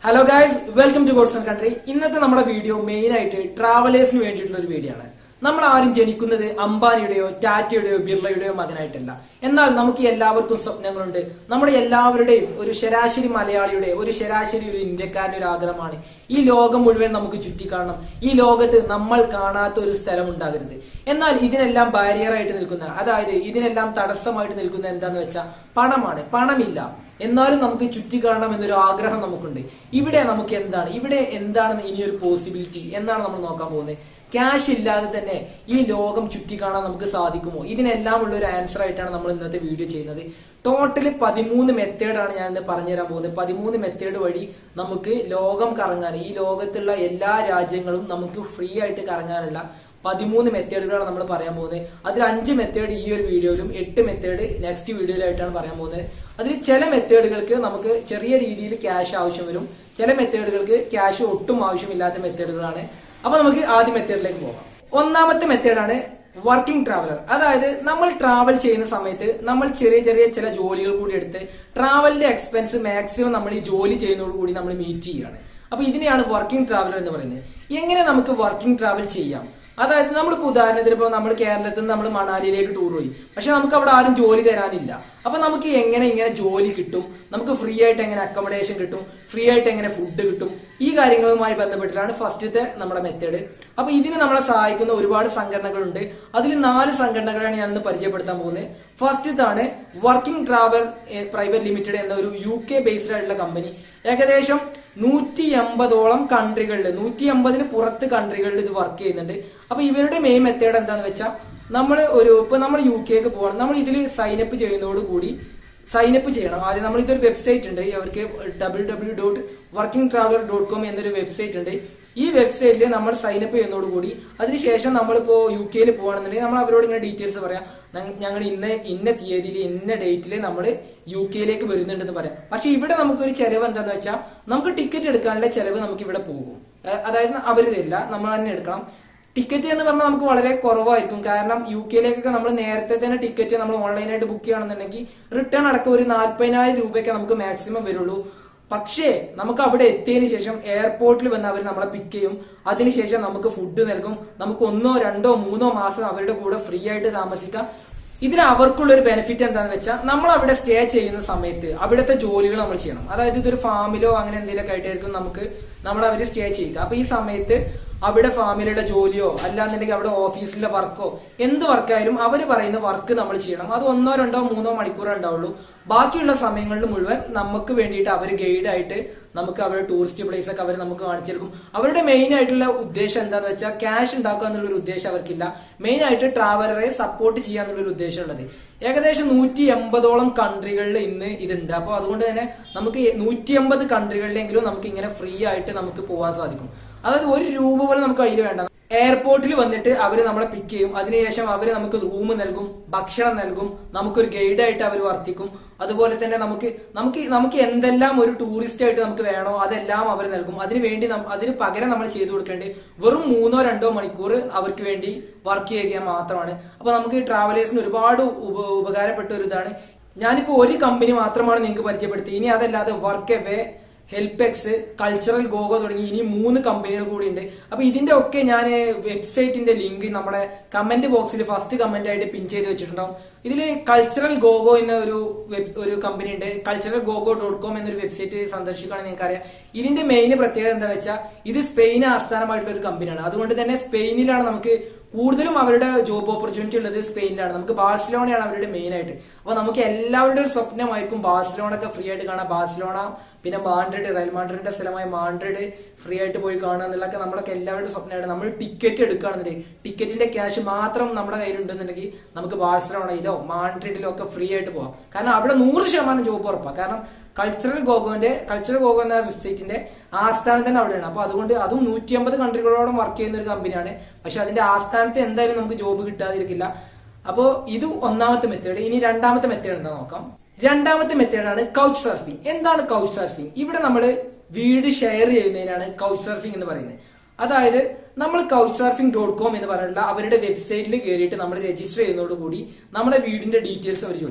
hello guys welcome to God's own country ഇന്നത്തെ നമ്മുടെ video main ആയിട്ട് ട്രാവലേഴ്സിന് വേണ്ടിയിട്ടുള്ള ഒരു വീഡിയോ ആണ് നമ്മൾ ആരും ജനിക്കുന്നത് അംബാനിയുടെയോ ടാറ്റയുടെയോ ബിർളയുടെയോ മകനായിട്ടല്ല എന്നാൽ നമുക്ക് എല്ലാവർക്കും സ്വപ്നങ്ങളുണ്ട് നമ്മുടെ എല്ലാവരുടെയും ഒരു ശരാശരി മലയാളിയുടെ ഒരു ശരാശരി ഒരു ഇന്ത്യക്കാരന്റെ ഒരു ആഗ്രഹമാണ് ഈ ലോകം മുഴുവൻ നമുക്ക് ചുറ്റിക്കാണണം ഈ ലോകത്ത് നമ്മൾ കാണാത്ത ഒരു സ്ഥലം ഉണ്ടാകരുത് എന്നാൽ ഇതിനെല്ലാം ബാരിയറായിട്ട് നിൽക്കുന്ന അതായത് ഇതിനെല്ലാം തടസ്സമായിട്ട് നിൽക്കുന്ന എന്താന്ന് വെച്ചാൽ പണമാണ് പണമില്ല എന്നാലും നമുക്ക് ചുറ്റി കാണണം എന്നൊരു ആഗ്രഹം നമുക്കുണ്ട് ഇവിടെ നമുക്ക് എന്താണ് ഇവിടെ എന്താണ് ഇനിയൊരു പോസിബിലിറ്റി എന്നാണ് നമ്മൾ നോക്കാൻ പോകുന്നത് ക്യാഷ് ഇല്ലാതെ തന്നെ ഈ ലോകം ചുറ്റി കാണാൻ നമുക്ക് സാധിക്കുമോ ഇതിനെല്ലാം ഉള്ള ഒരു ആൻസർ ആയിട്ടാണ് നമ്മൾ ഇന്നത്തെ വീഡിയോ ചെയ്യുന്നത് ടോട്ടല് പതിമൂന്ന് മെത്തേഡാണ് ഞാൻ ഇന്ന് പറഞ്ഞുതരാൻ പോകുന്നത് പതിമൂന്ന് മെത്തേഡ് വഴി നമുക്ക് ലോകം കറങ്ങാൻ ഈ ലോകത്തുള്ള എല്ലാ രാജ്യങ്ങളും നമുക്ക് ഫ്രീ ആയിട്ട് കറങ്ങാനുള്ള പതിമൂന്ന് മെത്തേഡുകളാണ് നമ്മൾ പറയാൻ പോകുന്നത് അതിൽ അഞ്ച് മെത്തേഡ് ഈ ഒരു വീഡിയോയിലും എട്ട് മെത്തേഡ് നെക്സ്റ്റ് വീഡിയോയിലായിട്ടാണ് പറയാൻ പോകുന്നത് അതിൽ ചില മെത്തേഡുകൾക്ക് നമുക്ക് ചെറിയ രീതിയിൽ ക്യാഷ് ആവശ്യം വരും ചില മെത്തേഡുകൾക്ക് ക്യാഷ് ഒട്ടും ആവശ്യമില്ലാത്ത മെത്തേഡുകളാണ് അപ്പൊ നമുക്ക് ആദ്യ മെത്തേഡിലേക്ക് പോകാം ഒന്നാമത്തെ മെത്തേഡാണ് വർക്കിംഗ് ട്രാവലർ അതായത് നമ്മൾ ട്രാവൽ ചെയ്യുന്ന സമയത്ത് നമ്മൾ ചെറിയ ചെറിയ ചില ജോലികൾ കൂടി എടുത്ത് ട്രാവലിന്റെ എക്സ്പെൻസ് മാക്സിമം നമ്മൾ ഈ ജോലി ചെയ്യുന്നതോട് കൂടി നമ്മൾ മീറ്റ് ചെയ്യുകയാണ് അപ്പൊ ഇതിനെയാണ് വർക്കിംഗ് ട്രാവലർ എന്ന് പറയുന്നത് എങ്ങനെ നമുക്ക് വർക്കിംഗ് ട്രാവൽ ചെയ്യാം അതായത് നമ്മളിപ്പോ ഉദാഹരണത്തിന് ഇപ്പോൾ നമ്മൾ കേരളത്തിൽ നിന്ന് നമ്മൾ മണാലിയിലേക്ക് ടൂർ പോയി പക്ഷെ നമുക്ക് അവിടെ ആരും ജോലി തരാനില്ല അപ്പൊ നമുക്ക് എങ്ങനെ ഇങ്ങനെ ജോലി കിട്ടും നമുക്ക് ഫ്രീ ആയിട്ട് എങ്ങനെ അക്കോമഡേഷൻ കിട്ടും ഫ്രീ ആയിട്ട് എങ്ങനെ ഫുഡ് കിട്ടും ഈ കാര്യങ്ങളുമായി ബന്ധപ്പെട്ടിട്ടാണ് ഫസ്റ്റത്തെ നമ്മുടെ മെത്തേഡ് അപ്പൊ ഇതിന് നമ്മളെ സഹായിക്കുന്ന ഒരുപാട് സംഘടനകളുണ്ട് അതിൽ നാല് സംഘടനകളാണ് ഞാൻ ഇന്ന് പരിചയപ്പെടുത്താൻ പോകുന്നത് ഫസ്റ്റത്താണ് വർക്കിംഗ് ട്രാവൽ പ്രൈവറ്റ് ലിമിറ്റഡ് എന്ന ഒരു യു കെ ബേസ്ഡ് ആയിട്ടുള്ള കമ്പനി ഏകദേശം നൂറ്റി എൺപതോളം കൺട്രികളിൽ നൂറ്റി എൺപതിന് പുറത്ത് കൺട്രികളിൽ ഇത് വർക്ക് ചെയ്യുന്നുണ്ട് അപ്പൊ ഇവരുടെ മെയിൻ മെത്തേഡ് എന്താന്ന് വെച്ചാൽ നമ്മൾ ഒരു ഇപ്പൊ നമ്മൾ യു കെക്ക് പോകണം നമ്മൾ ഇതിൽ സൈനപ്പ് ചെയ്യുന്നതോട് കൂടി സൈനപ്പ് ചെയ്യണം ആദ്യം നമ്മൾ ഇതൊരു വെബ്സൈറ്റ് ഉണ്ട് അവർക്ക് W W dot working traveller dot com എന്നൊരു വെബ്സൈറ്റ് ഉണ്ട് ഈ വെബ്സൈറ്റിൽ നമ്മൾ സൈനപ്പ് ചെയ്യുന്നതോടുകൂടി അതിനുശേഷം നമ്മളിപ്പോ യു കെയിൽ പോകുകയാണെന്നുണ്ടെങ്കിൽ നമ്മൾ അവരോട് ഇങ്ങനെ ഡീറ്റെയിൽസ് പറയാം ഞങ്ങൾ ഇന്ന ഇന്ന തീയതിയിൽ ഇന്ന ഡേറ്റിൽ നമ്മൾ യു കെയിലേക്ക് വരുന്നുണ്ടെന്ന് പറയാം പക്ഷെ ഇവിടെ നമുക്കൊരു ചെലവ് എന്താന്ന് വെച്ചാൽ നമുക്ക് ടിക്കറ്റ് എടുക്കാനുള്ള ചെലവ് നമുക്ക് ഇവിടെ പോകും അതായത് അവർ തരില്ല നമ്മൾ തന്നെ എടുക്കണം ടിക്കറ്റ് എന്ന് പറഞ്ഞാൽ നമുക്ക് വളരെ കുറവായിരിക്കും കാരണം യു കെയിലേക്കൊക്കെ നമ്മൾ നേരത്തെ തന്നെ ടിക്കറ്റ് നമ്മൾ ഓൺലൈനായിട്ട് ബുക്ക് ചെയ്യുകയാണെന്നുണ്ടെങ്കിൽ റിട്ടേൺ അടക്കം ഒരു നാൽപ്പതിനായിരം രൂപയൊക്കെ നമുക്ക് മാക്സിമം വരുള്ളൂ പക്ഷേ നമുക്ക് അവിടെ എത്തിയതിനു ശേഷം എയർപോർട്ടിൽ വന്ന് അവർ നമ്മളെ പിക്ക് ചെയ്യും അതിനുശേഷം നമുക്ക് ഫുഡ് നൽകും നമുക്ക് ഒന്നോ രണ്ടോ മൂന്നോ മാസം അവരുടെ കൂടെ ഫ്രീ ആയിട്ട് താമസിക്കാം ഇതിന് അവർക്കുള്ള ഒരു ബെനിഫിറ്റ് എന്താണെന്ന് വെച്ചാൽ നമ്മൾ അവിടെ സ്റ്റേ ചെയ്യുന്ന സമയത്ത് അവിടുത്തെ ജോലികൾ നമ്മൾ ചെയ്യണം അതായത് ഇതൊരു ഫാമിലോ അങ്ങനെ എന്തെങ്കിലുമൊക്കെ ആയിട്ടായിരിക്കും നമുക്ക് നമ്മൾ അവർ സ്റ്റേ ചെയ്യുക അപ്പൊ ഈ സമയത്ത് അവിടെ ഫാമിലിയുടെ ജോലിയോ അല്ലാന്നുണ്ടെങ്കിൽ അവിടെ ഓഫീസിലെ വർക്കോ എന്ത് വർക്കായാലും അവർ പറയുന്ന വർക്ക് നമ്മൾ ചെയ്യണം അത് ഒന്നോ രണ്ടോ മൂന്നോ മണിക്കൂറേ ഉണ്ടാവുള്ളൂ ബാക്കിയുള്ള സമയങ്ങളിൽ മുഴുവൻ നമുക്ക് വേണ്ടിയിട്ട് അവർ ഗൈഡായിട്ട് നമുക്ക് അവരുടെ ടൂറിസ്റ്റ് പ്ലേസ് ഒക്കെ അവർ നമുക്ക് കാണിച്ചു കൊടുക്കും അവരുടെ മെയിൻ ആയിട്ടുള്ള ഉദ്ദേശം എന്താന്ന് വെച്ചാൽ ക്യാഷ് ഉണ്ടാക്കുക എന്നുള്ളൊരു ഉദ്ദേശം അവർക്കില്ല മെയിൻ ആയിട്ട് ട്രാവലറെ സപ്പോർട്ട് ചെയ്യുക എന്നുള്ളൊരു ഉദ്ദേശം ഉള്ളത് ഏകദേശം നൂറ്റി എൺപതോളം കൺട്രികളിൽ ഇന്ന് ഇതുണ്ട് അപ്പോൾ അതുകൊണ്ട് തന്നെ നമുക്ക് നൂറ്റി എൺപത് കൺട്രികളിലെങ്കിലും നമുക്ക് ഇങ്ങനെ ഫ്രീ ആയിട്ട് നമുക്ക് പോകാൻ സാധിക്കും അതായത് ഒരു രൂപ പോലും നമുക്ക് കയ്യിൽ വേണ്ട എയർപോർട്ടിൽ വന്നിട്ട് അവർ നമ്മളെ പിക്ക് ചെയ്യും അതിനുശേഷം അവർ നമുക്ക് റൂം നൽകും ഭക്ഷണം നൽകും നമുക്കൊരു ഗൈഡായിട്ട് അവർ വർത്തിക്കും അതുപോലെ തന്നെ നമുക്ക് നമുക്ക് നമുക്ക് എന്തെല്ലാം ഒരു ടൂറിസ്റ്റ് ആയിട്ട് നമുക്ക് വേണോ അതെല്ലാം അവർ നൽകും അതിന് വേണ്ടി അതിന് പകരം നമ്മൾ ചെയ്തു കൊടുക്കേണ്ടത് വെറും മൂന്നോ രണ്ടോ മണിക്കൂർ അവർക്ക് വേണ്ടി വർക്ക് ചെയ്യുക മാത്രമാണ് അപ്പൊ നമുക്ക് ട്രാവലേഴ്സിന് ഒരുപാട് ഉപകാരപ്പെട്ട ഒരു ഇതാണ് ഞാനിപ്പോ ഒരു കമ്പനി മാത്രമാണ് നിങ്ങൾക്ക് പരിചയപ്പെടുത്തി ഇനി അതല്ലാതെ Workaway HelpX cultural GoGo തുടങ്ങി ഇനി മൂന്ന് കമ്പനികൾ കൂടി ഉണ്ട് അപ്പൊ ഇതിന്റെ ഒക്കെ ഞാൻ വെബ്സൈറ്റിന്റെ ലിങ്ക് നമ്മുടെ കമന്റ് ബോക്സിൽ ഫസ്റ്റ് കമന്റ് ആയിട്ട് പിൻ ചെയ്ത് വെച്ചിട്ടുണ്ടാവും ഇതിൽ കൾച്ചറൽ ഗോഗോ എന്ന ഒരു ഒരു കമ്പനി ഉണ്ട് കൾച്ചറൽ ഗോഗോ ഡോട്ട് കോം എന്നൊരു വെബ്സൈറ്റ് സന്ദർശിക്കുകയാണെങ്കിൽ നിങ്ങൾക്ക് അറിയാം ഇതിന്റെ മെയിൻ പ്രത്യേകത എന്താ വെച്ചാൽ ഇത് സ്പെയിൻ ആസ്ഥാനമായിട്ടുള്ള ഒരു കമ്പനിയാണ് അതുകൊണ്ട് തന്നെ സ്പെയിനിലാണ് നമുക്ക് കൂടുതലും അവരുടെ ജോബ് ഓപ്പർച്യൂണിറ്റി ഉള്ളത് സ്പെയിനിലാണ് നമുക്ക് ബാഴ്സലോണയാണ് അവരുടെ മെയിൻ ആയിട്ട് അപ്പൊ നമുക്ക് എല്ലാവരുടെ ഒരു സ്വപ്നമായിരിക്കും ബാഴ്സലോണ ഒക്കെ ഫ്രീ ആയിട്ട് കാണാം ബാഴ്സലോണ പിന്നെ മാൻഡ്രിഡ് റയൽ മാൻഡ്രിഡിന്റെ സ്ഥലമായ മാൻഡ്രിഡ് ഫ്രീ ആയിട്ട് പോയി കാണുക എന്നുള്ളതൊക്കെ നമ്മളൊക്കെ എല്ലാവരുടെ സ്വപ്നമാണ് നമ്മൾ ടിക്കറ്റ് എടുക്കുകയാണെന്നുണ്ടെങ്കിൽ ടിക്കറ്റിന്റെ ക്യാഷ് മാത്രം നമ്മുടെ കയ്യിലുണ്ടെന്നുണ്ടെങ്കിൽ നമുക്ക് ബാഴ്സലോണയിലോ മാൻഡ്രിഡിലോ ഒക്കെ ഫ്രീ ആയിട്ട് പോവാം കാരണം അവിടെ നൂറ് ശതമാനം ജോബ് ഉറപ്പാണ് കാരണം കൾച്ചറൽ ഗോഗോന്റെ കൾച്ചറൽ ഗോഗോ എന്ന വെബ്സൈറ്റിന്റെ ആസ്ഥാനം തന്നെ അവിടെയാണ് അപ്പൊ അതുകൊണ്ട് അതും നൂറ്റി അമ്പത് കൺട്രികളോളം വർക്ക് ചെയ്യുന്ന ഒരു കമ്പനിയാണ് പക്ഷെ അതിന്റെ ആസ്ഥാനത്ത് എന്തായാലും നമുക്ക് ജോബ് കിട്ടാതിരിക്കില്ല അപ്പോ ഇത് ഒന്നാമത്തെ മെത്തേഡ് ഇനി രണ്ടാമത്തെ മെത്തേഡ് എന്താ നോക്കാം രണ്ടാമത്തെ മെത്തേഡാണ് കൗച്ച് സർഫിംഗ് എന്താണ് കൗച്ച് സർഫിംഗ് ഇവിടെ നമ്മൾ വീട് ഷെയർ ചെയ്യുന്നതിനാണ് കൗച്ച് സർഫിംഗ് എന്ന് പറയുന്നത് അതായത് നമ്മൾ കൗച്ച് സർഫിംഗ് ഡോട്ട് കോം എന്ന് പറഞ്ഞിട്ടുള്ള അവരുടെ വെബ്സൈറ്റിൽ കയറിയിട്ട് നമ്മൾ രജിസ്റ്റർ ചെയ്യുന്നതോടുകൂടി നമ്മുടെ വീടിന്റെ ഡീറ്റെയിൽസ് അവർ ചോദിക്കും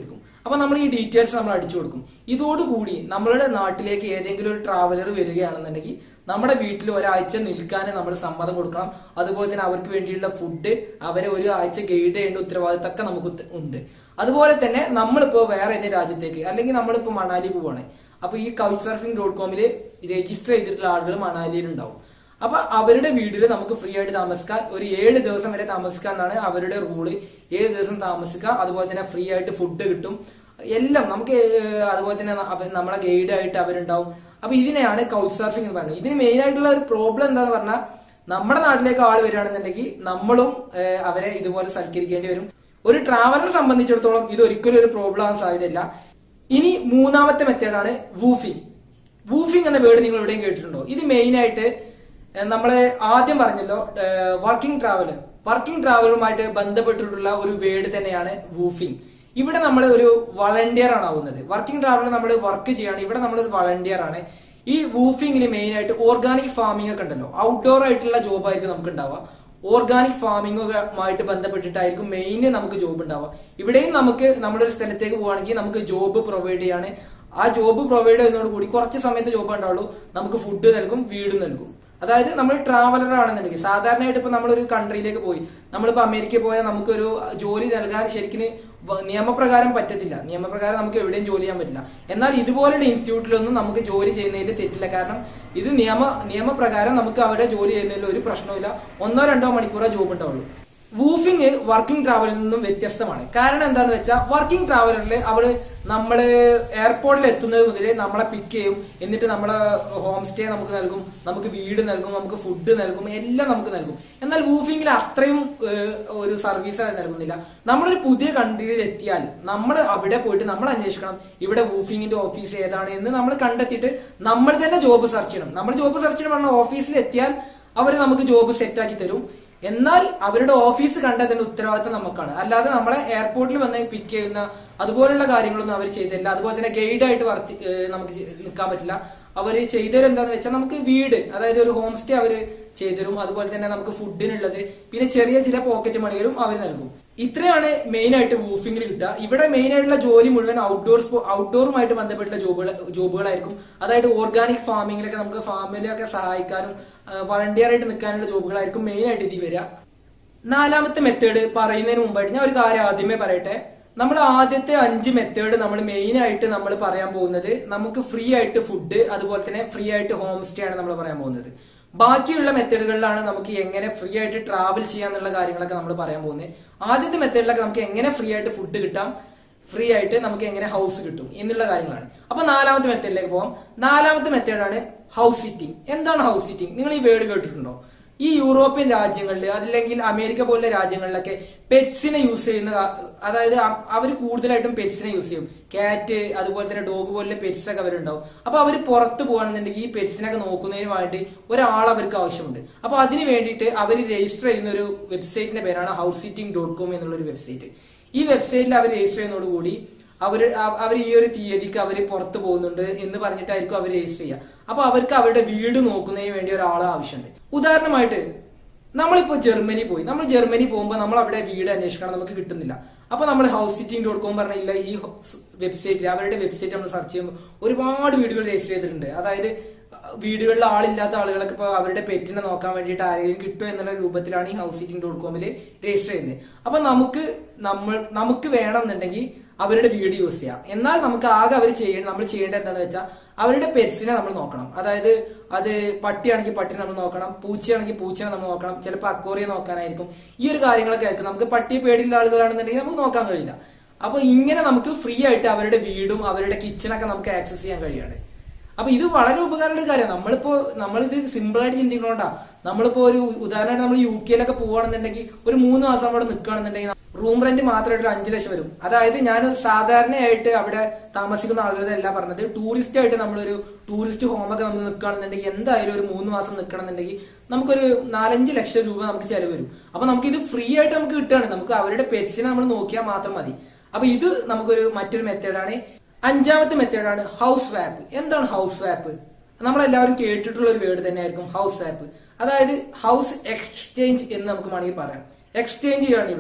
അപ്പൊ നമ്മൾ ഈ ഡീറ്റെയിൽസ് നമ്മൾ അടിച്ചു കൊടുക്കും ഇതോടുകൂടി നമ്മളുടെ നാട്ടിലേക്ക് ഏതെങ്കിലും ഒരു ട്രാവലർ വരികയാണെന്നുണ്ടെങ്കിൽ നമ്മുടെ വീട്ടിൽ ഒരാഴ്ച നിൽക്കാൻ നമ്മൾ സമ്മതം കൊടുക്കണം അതുപോലെ തന്നെ അവർക്ക് വേണ്ടിയുള്ള ഫുഡ് അവരെ ഒരു ആഴ്ച ഗൈഡ് ചെയ്യേണ്ട ഉത്തരവാദിത്തമൊക്കെ നമുക്ക് ഉത്ത- ഉണ്ട് അതുപോലെ തന്നെ നമ്മളിപ്പോ വേറെ ഏതെങ്കിലും രാജ്യത്തേക്ക് അല്ലെങ്കിൽ നമ്മളിപ്പോ മണാലി പോവാണ് അപ്പൊ ഈ കൗച്ച് സർഫിംഗ് ഡോട്ട് കോമിൽ രജിസ്റ്റർ ചെയ്തിട്ടുള്ള ആളുകൾ മണാലിയിൽ ഉണ്ടാവും അപ്പൊ അവരുടെ വീട്ടിൽ നമുക്ക് ഫ്രീ ആയിട്ട് താമസിക്കാം ഒരു ഏഴ് ദിവസം വരെ താമസിക്കാം എന്നാണ് അവരുടെ റൂള് ഏഴ് ദിവസം താമസിക്കാം അതുപോലെ തന്നെ ഫ്രീ ആയിട്ട് ഫുഡ് കിട്ടും എല്ലാം നമുക്ക് ഏഹ്, അതുപോലെ തന്നെ അവ- നമ്മളെ ഗൈഡ് ആയിട്ട് അവരുണ്ടാവും അപ്പൊ ഇതിനെയാണ് കൗച്ച് സർഫിംഗ് എന്ന് പറയുന്നത് ഇതിന് മെയിൻ ആയിട്ടുള്ള ഒരു പ്രോബ്ലം എന്താന്ന് പറഞ്ഞാൽ നമ്മുടെ നാട്ടിലേക്ക് ആള് വരികയാണെന്നുണ്ടെങ്കിൽ നമ്മളും ഏഹ്, അവരെ ഇതുപോലെ സൽക്കരിക്കേണ്ടി വരും ഒരു ട്രാവലറെ സംബന്ധിച്ചിടത്തോളം ഇത് ഒരിക്കലും ഒരു പ്രോബ്ലം ആവാൻ സാധ്യതയില്ല ഇനി മൂന്നാമത്തെ മെത്തേഡാണ് വൂഫിംഗ് വൂഫിംഗ് എന്ന വേർഡ് നിങ്ങൾ എവിടെയും കേട്ടിട്ടുണ്ടോ ഇത് മെയിൻ ആയിട്ട് ഏഹ്, നമ്മള് ആദ്യം പറഞ്ഞല്ലോ വർക്കിംഗ് ട്രാവലർ വർക്കിംഗ് ട്രാവലറുമായിട്ട് ബന്ധപ്പെട്ടിട്ടുള്ള ഒരു വേർഡ് തന്നെയാണ് വൂഫിംഗ് ഇവിടെ നമ്മൾ ഒരു വളണ്ടിയർ ആണ് ആവുന്നത് വർക്കിംഗ് ട്രാവലർ നമ്മൾ വർക്ക് ചെയ്യാണ് ഇവിടെ നമ്മൾ ഒരു വളണ്ടിയർ ആണ് ഈ വൂഫിംഗിൽ മെയിൻ ആയിട്ട് ഓർഗാനിക് ഫാമിംഗ് ഒക്കെ ഉണ്ടല്ലോ ഔട്ട്ഡോർ ആയിട്ടുള്ള ജോബ് ആയിരിക്കും നമുക്ക് ഉണ്ടാവുക ഓർഗാനിക് ഫാമിങ്ങുമായിട്ട് ബന്ധപ്പെട്ടിട്ടായിരിക്കും മെയിൻ നമുക്ക് ജോബ് ഉണ്ടാവുക ഇവിടെയും നമുക്ക് നമ്മുടെ ഒരു സ്ഥലത്തേക്ക് പോവുകയാണെങ്കിൽ നമുക്ക് ജോബ് പ്രൊവൈഡ് ചെയ്യാണ് ആ ജോബ് പ്രൊവൈഡ് ചെയ്യുന്നതോട് കൂടി കുറച്ച് സമയത്ത് ജോബ് ഉണ്ടാവുള്ളൂ നമുക്ക് ഫുഡ് നൽകും വീട് നൽകും അതായത് നമ്മൾ ട്രാവലർ ആണെന്നുണ്ടെങ്കിൽ സാധാരണയായിട്ട് ഇപ്പൊ നമ്മളൊരു കൺട്രിയിലേക്ക് പോയി നമ്മളിപ്പോ അമേരിക്കയിൽ പോയാൽ നമുക്കൊരു ജോലി നൽകാൻ ശരിക്കും വ- നിയമപ്രകാരം പറ്റത്തില്ല നിയമപ്രകാരം നമുക്ക് എവിടെയും ജോലി ചെയ്യാൻ പറ്റില്ല എന്നാൽ ഇതുപോലുള്ള ഇൻസ്റ്റിറ്റ്യൂട്ടിലൊന്നും നമുക്ക് ജോലി ചെയ്യുന്നതിൽ തെറ്റില്ല കാരണം ഇത് നിയമ നിയമപ്രകാരം നമുക്ക് അവിടെ ജോലി ചെയ്യുന്നതിൽ ഒരു പ്രശ്നവുമില്ല ഒന്നോ രണ്ടോ മണിക്കൂറേ ജോബ് ഉണ്ടാവുള്ളൂ വൂഫിംഗ് വർക്കിംഗ് ട്രാവലിൽ നിന്നും വ്യത്യസ്തമാണ് കാരണം എന്താന്ന് വെച്ചാൽ വർക്കിംഗ് ട്രാവലറിൽ അവള് നമ്മള് എയർപോർട്ടിൽ എത്തുന്നത് മുതൽ നമ്മളെ പിക്ക് ചെയ്യും എന്നിട്ട് നമ്മളെ ഹോം സ്റ്റേ നമുക്ക് നൽകും നമുക്ക് വീട് നൽകും നമുക്ക് ഫുഡ് നൽകും എല്ലാം നമുക്ക് നൽകും എന്നാൽ വൂഫിംഗിൽ അത്രയും ഏഹ്, ഒരു സർവീസ് നൽകുന്നില്ല നമ്മളൊരു പുതിയ കൺട്രിയിൽ എത്തിയാൽ നമ്മൾ അവിടെ പോയിട്ട് നമ്മൾ അന്വേഷിക്കണം ഇവിടെ വൂഫിംഗിന്റെ ഓഫീസ് ഏതാണ് എന്ന് നമ്മൾ കണ്ടെത്തിയിട്ട് നമ്മൾ തന്നെ ജോബ് സെർച്ച് ചെയ്യണം നമ്മൾ ജോബ് സെർച്ച് ചെയ്യണം പറഞ്ഞാൽ ഓഫീസിൽ എത്തിയാൽ അവർ നമുക്ക് ജോബ് സെറ്റാക്കി തരും എന്നാൽ അവരുടെ ഓഫീസ് കണ്ടതിന്റെ ഉത്തരവാദിത്തം നമുക്കാണ് അല്ലാതെ നമ്മളെ എയർപോർട്ടിൽ വന്ന് പിക്ക് ചെയ്യുന്ന അതുപോലുള്ള കാര്യങ്ങളൊന്നും അവർ ചെയ്തില്ല അതുപോലെ തന്നെ ഗൈഡായിട്ട് വർത്തി ഏഹ് നമുക്ക് ചെ- നിൽക്കാൻ പറ്റില്ല അവർ ചെയ്തത് എന്താന്ന് വെച്ചാൽ നമുക്ക് വീട് അതായത് ഒരു ഹോം സ്റ്റേ അവർ ചെയ്തരും അതുപോലെ തന്നെ നമുക്ക് ഫുഡിനുള്ളത് പിന്നെ ചെറിയ ചില പോക്കറ്റ് മണികളും അവർ നൽകും ഇത്രയാണ് മെയിൻ ആയിട്ട് വൂഫിംഗിൽ കിട്ടുക ഇവിടെ മെയിൻ ആയിട്ടുള്ള ജോലി മുഴുവൻ ഔട്ട്ഡോർ ഔട്ട്ഡോറുമായിട്ട് ബന്ധപ്പെട്ടുള്ള ജോബുകൾ ജോബുകളായിരിക്കും അതായത് ഓർഗാനിക് ഫാമിങ്ങിലൊക്കെ നമുക്ക് ഫാമിലൊക്കെ സഹായിക്കാനും വളണ്ടിയർ ആയിട്ട് നിൽക്കാനുള്ള ജോബുകളായിരിക്കും മെയിൻ ആയിട്ട് ഇതിൽ വരിക നാലാമത്തെ മെത്തേഡ് പറയുന്നതിന് മുമ്പായിട്ട് ഞാൻ ഒരു കാര്യം ആദ്യമേ പറയട്ടെ നമ്മൾ ആദ്യത്തെ അഞ്ച് മെത്തേഡ് നമ്മൾ മെയിൻ ആയിട്ട് നമ്മൾ പറയാൻ പോകുന്നത് നമുക്ക് ഫ്രീ ആയിട്ട് ഫുഡ് അതുപോലെ തന്നെ ഫ്രീ ആയിട്ട് ഹോം സ്റ്റേ ആണ് നമ്മൾ പറയാൻ പോകുന്നത് ബാക്കിയുള്ള മെത്തേഡുകളിലാണ് നമുക്ക് എങ്ങനെ ഫ്രീ ആയിട്ട് ട്രാവൽ ചെയ്യാന്നുള്ള കാര്യങ്ങളൊക്കെ നമ്മൾ പറയാൻ പോകുന്നത് ആദ്യത്തെ മെത്തേഡിലൊക്കെ നമുക്ക് എങ്ങനെ ഫ്രീ ആയിട്ട് ഫുഡ് കിട്ടാം ഫ്രീ ആയിട്ട് നമുക്ക് എങ്ങനെ ഹൗസ് കിട്ടും എന്നുള്ള കാര്യങ്ങളാണ് അപ്പൊ നാലാമത്തെ മെത്തേഡിലേക്ക് പോകാം നാലാമത്തെ മെത്തേഡാണ് ഹൗസ് സിറ്റിംഗ് എന്താണ് ഹൗസ് സിറ്റിംഗ് നിങ്ങൾ ഈ വേർഡ് കേട്ടിട്ടുണ്ടോ ഈ യൂറോപ്യൻ രാജ്യങ്ങളിൽ അല്ലെങ്കിൽ അമേരിക്ക പോലുള്ള രാജ്യങ്ങളിലൊക്കെ പെറ്റ്സിനെ യൂസ് ചെയ്യുന്ന അതായത് അവർ കൂടുതലായിട്ടും പെറ്റ്സിനെ യൂസ് ചെയ്യും കാറ്റ് അതുപോലെ തന്നെ ഡോഗ് പോലുള്ള പെറ്റ്സ് ഒക്കെ അവരുണ്ടാവും അപ്പൊ അവർ പുറത്ത് പോകുകയാണെന്നുണ്ടെങ്കിൽ ഈ പെറ്റ്സിനൊക്കെ നോക്കുന്നതിന് വേണ്ടി ഒരാൾ അവർക്ക് ആവശ്യമുണ്ട് അപ്പൊ അതിന് വേണ്ടിയിട്ട് അവർ രജിസ്റ്റർ ചെയ്യുന്ന ഒരു വെബ്സൈറ്റിന്റെ പേരാണ് ഹൗസ് സിറ്റിംഗ് ഡോട്ട് കോം എന്നുള്ള ഒരു വെബ്സൈറ്റ് ഈ വെബ്സൈറ്റിൽ അവർ രജിസ്റ്റർ ചെയ്യുന്നതോടുകൂടി അവർ അവർ ഈ ഒരു തീയതിക്ക് അവർ പുറത്ത് പോകുന്നുണ്ട് എന്ന് പറഞ്ഞിട്ടായിരിക്കും അവർ രജിസ്റ്റർ ചെയ്യുക അപ്പൊ അവർക്ക് അവരുടെ വീട് നോക്കുന്നതിന് വേണ്ടി ഒരാളെ ആവശ്യമുണ്ട് ഉദാഹരണമായിട്ട് നമ്മളിപ്പോ ജർമ്മനി പോയി നമ്മൾ ജർമ്മനി പോകുമ്പോൾ നമ്മൾ അവിടെ വീട് അന്വേഷിക്കണം നമുക്ക് കിട്ടുന്നില്ല അപ്പൊ നമ്മൾ ഹൗസ് സിറ്റിംഗ് ഡോട്ട് കോം പറഞ്ഞില്ല ഈ വെബ്സൈറ്റിൽ അവരുടെ വെബ്സൈറ്റ് നമ്മൾ സെർച്ച് ചെയ്യുമ്പോൾ ഒരുപാട് വീടുകൾ രജിസ്റ്റർ ചെയ്തിട്ടുണ്ട് അതായത് വീടുകളിൽ ആളില്ലാത്ത ആളുകളൊക്കെ ഇപ്പോൾ അവരുടെ പെറ്റിനെ നോക്കാൻ വേണ്ടിയിട്ട് ആരെങ്കിലും കിട്ടും എന്നുള്ള രൂപത്തിലാണ് ഈ ഹൗസ് സീറ്റിംഗ് ഡോട്ട് കോമിൽ രജിസ്റ്റർ ചെയ്യുന്നത് അപ്പൊ നമുക്ക് നമ്മൾ നമുക്ക് വേണമെന്നുണ്ടെങ്കിൽ അവരുടെ വീട് യൂസ് ചെയ്യാം എന്നാൽ നമുക്ക് ആകെ അവർ ചെയ്യണം നമ്മൾ ചെയ്യേണ്ടത് എന്താണെന്ന് വെച്ചാൽ അവരുടെ പെറ്റ്സിനെ നമ്മൾ നോക്കണം അതായത് അത് പട്ടിയാണെങ്കിൽ പട്ടിനെ നമ്മൾ നോക്കണം പൂച്ചയാണെങ്കിൽ പൂച്ചനെ നമ്മൾ നോക്കണം ചിലപ്പോൾ അക്കോറിയെ നോക്കാനായിരിക്കും ഈ ഒരു കാര്യങ്ങളൊക്കെ ആയിരിക്കും നമുക്ക് പട്ടിയെ പേടിയുള്ള ആളുകളാണെന്നുണ്ടെങ്കിൽ നമുക്ക് നോക്കാൻ കഴിയില്ല അപ്പൊ ഇങ്ങനെ നമുക്ക് ഫ്രീ ആയിട്ട് അവരുടെ വീടും അവരുടെ കിച്ചണൊക്കെ നമുക്ക് ആക്സസ് ചെയ്യാൻ കഴിയാണ് അപ്പൊ ഇത് വളരെ ഉപകാരമുള്ള ഒരു കാര്യമാണ് നമ്മളിപ്പോ നമ്മളിത് സിമ്പിൾ ആയിട്ട് ചിന്തിക്കണോണ്ടാ നമ്മളിപ്പോ ഒരു ഉദാഹരണമായിട്ട് നമ്മൾ യു കെയിലൊക്കെ പോവാണെന്നുണ്ടെങ്കിൽ ഒരു മൂന്ന് മാസം അവിടെ നിൽക്കുകയാണെന്നുണ്ടെങ്കിൽ റൂം റെന്റ് മാത്രമായിട്ട് ഒരു അഞ്ചു ലക്ഷം വരും അതായത് ഞാൻ സാധാരണയായിട്ട് അവിടെ താമസിക്കുന്ന ആളുകളുടെ അല്ല പറഞ്ഞത് ടൂറിസ്റ്റ് ആയിട്ട് നമ്മളൊരു ടൂറിസ്റ്റ് ഹോമൊക്കെ നമ്മൾ നിൽക്കുകയാണെന്നുണ്ടെങ്കിൽ എന്തായാലും ഒരു മൂന്ന് മാസം നിൽക്കണമെന്നുണ്ടെങ്കിൽ നമുക്കൊരു നാലഞ്ച് ലക്ഷം രൂപ നമുക്ക് ചെലവ് വരും അപ്പൊ നമുക്ക് ഇത് ഫ്രീ ആയിട്ട് നമുക്ക് കിട്ടുകയാണ് നമുക്ക് അവരുടെ പെറ്റ്സിനെ നമ്മൾ നോക്കിയാൽ മാത്രം മതി അപ്പൊ ഇത് നമുക്കൊരു മറ്റൊരു മെത്തേഡാണ് അഞ്ചാമത്തെ മെത്തേഡാണ് ഹൗസ് വാപ്പ് എന്താണ് ഹൗസ് വാപ്പ് നമ്മളെല്ലാവരും കേട്ടിട്ടുള്ള ഒരു വേർഡ് തന്നെയായിരിക്കും ഹൗസ് വാപ്പ് അതായത് ഹൗസ് എക്സ്ചേഞ്ച് എന്ന് നമുക്ക് വേണമെങ്കിൽ പറയാം എക്സ്ചേഞ്ച് ചെയ്യാണ് ഇവിടെ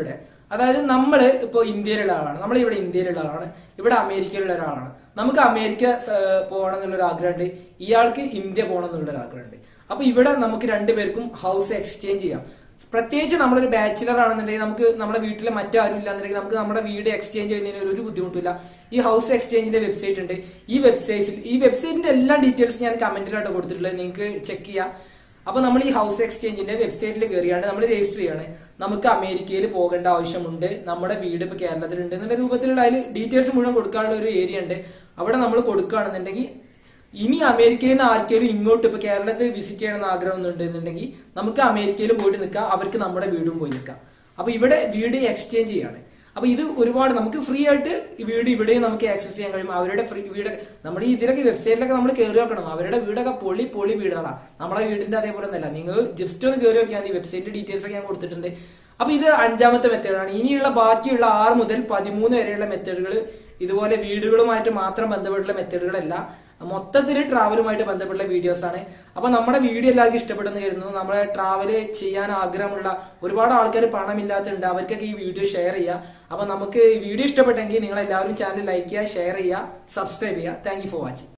അതായത് നമ്മള് ഇപ്പൊ ഇന്ത്യയിലുള്ള ആളാണ് നമ്മൾ ഇവിടെ ഇന്ത്യയിലുള്ള ആളാണ് ഇവിടെ അമേരിക്കയിലുള്ള ഒരാളാണ് നമുക്ക് അമേരിക്ക ഏഹ്, പോകണം എന്നുള്ളൊരു ആഗ്രഹമുണ്ട് ഇയാൾക്ക് ഇന്ത്യ പോകണം എന്നുള്ളൊരു ആഗ്രഹമുണ്ട് അപ്പൊ ഇവിടെ നമുക്ക് രണ്ടുപേർക്കും ഹൗസ് എക്സ്ചേഞ്ച് ചെയ്യാം പ്രത്യേകിച്ച് നമ്മളൊരു ബാച്ചിലർ ആണെന്നുണ്ടെങ്കിൽ നമുക്ക് നമ്മുടെ വീട്ടിൽ മറ്റാരും ഇല്ലാന്നുണ്ടെങ്കിൽ നമുക്ക് നമ്മുടെ വീട് എക്സ്ചേഞ്ച് ചെയ്യുന്നതിന് ഒരു ബുദ്ധിമുട്ടില്ല ഈ ഹൗസ് എക്സ്ചേഞ്ചിന്റെ വെബ്സൈറ്റ് ഉണ്ട് ഈ വെബ്സൈറ്റിൽ ഈ വെബ്സൈറ്റിന്റെ എല്ലാ ഡീറ്റെയിൽസ് ഞാൻ കമന്റിലായിട്ട് കൊടുത്തിട്ടുള്ളത് നിങ്ങൾക്ക് ചെക്ക് ചെയ്യാം അപ്പൊ നമ്മൾ ഈ ഹൗസ് എക്സ്ചേഞ്ചിന്റെ വെബ്സൈറ്റിൽ കയറിയാണ് നമ്മൾ രജിസ്റ്റർ ചെയ്യാണ് നമുക്ക് അമേരിക്കയിൽ പോകേണ്ട ആവശ്യമുണ്ട് നമ്മുടെ വീട് ഇപ്പൊ കേരളത്തിലുണ്ട് എന്നുള്ള രൂപത്തിലുള്ള അതിൽ ഡീറ്റെയിൽസ് മുഴുവൻ കൊടുക്കാനുള്ള ഒരു ഏരിയ ഉണ്ട് അവിടെ നമ്മൾ കൊടുക്കുകയാണെന്നുണ്ടെങ്കിൽ ഇനി അമേരിക്കയിൽ നിന്ന് ആർക്കെങ്കിലും ഇങ്ങോട്ട് ഇപ്പൊ കേരളത്തിൽ വിസിറ്റ് ചെയ്യണമെന്ന് ആഗ്രഹം ഉണ്ടെന്നുണ്ടെങ്കിൽ നമുക്ക് അമേരിക്കയിൽ പോയിട്ട് നിൽക്കാം അവർക്ക് നമ്മുടെ വീടും പോയി നിൽക്കാം അപ്പൊ ഇവിടെ വീട് എക്സ്ചേഞ്ച് ചെയ്യാണ് അപ്പൊ ഇത് ഒരുപാട് നമുക്ക് ഫ്രീ ആയിട്ട് ഈ വീട് ഇവിടെയും നമുക്ക് ആക്സസ് ചെയ്യാൻ കഴിയും അവരുടെ ഫ്രീ വീട് നമ്മുടെ ഈ ഇതിലൊക്കെ വെബ്സൈറ്റിലൊക്കെ നമ്മൾ കയറി നോക്കണം അവരുടെ വീടൊക്കെ പൊളി പൊളി വീടുകളാണ് നമ്മളെ വീടിന്റെ അതേപോലെ ഒന്നല്ല നിങ്ങൾ ജസ്റ്റ് ഒന്ന് കയറി നോക്കിയാൽ മതി വെബ്സൈറ്റ് ഡീറ്റെയിൽസ് ഒക്കെ ഞാൻ കൊടുത്തിട്ടുണ്ട് അപ്പൊ ഇത് അഞ്ചാമത്തെ മെത്തേഡാണ് ഇനിയുള്ള ബാക്കിയുള്ള ആറ് മുതൽ പതിമൂന്ന് വരെയുള്ള മെത്തേഡുകൾ ഇതുപോലെ വീടുകളുമായിട്ട് മാത്രം ബന്ധപ്പെട്ടുള്ള മെത്തേഡുകളല്ല മൊത്തത്തിൽ ട്രാവലുമായിട്ട് ബന്ധപ്പെട്ട വീഡിയോസ് ആണ് അപ്പൊ നമ്മുടെ വീഡിയോ എല്ലാവർക്കും ഇഷ്ടപ്പെടുന്നു കരുതുന്നു നമ്മളെ ട്രാവല് ചെയ്യാൻ ആഗ്രഹമുള്ള ഒരുപാട് ആൾക്കാർ പണമില്ലാത്തുണ്ട് അവർക്കൊക്കെ ഈ വീഡിയോ ഷെയർ ചെയ്യുക അപ്പൊ നമുക്ക് ഈ വീഡിയോ ഇഷ്ടപ്പെട്ടെങ്കിൽ നിങ്ങൾ എല്ലാവരും ചാനൽ ലൈക്ക് ചെയ്യുക ഷെയർ ചെയ്യുക സബ്സ്ക്രൈബ് ചെയ്യുക താങ്ക് ഫോർ വാച്ചിങ്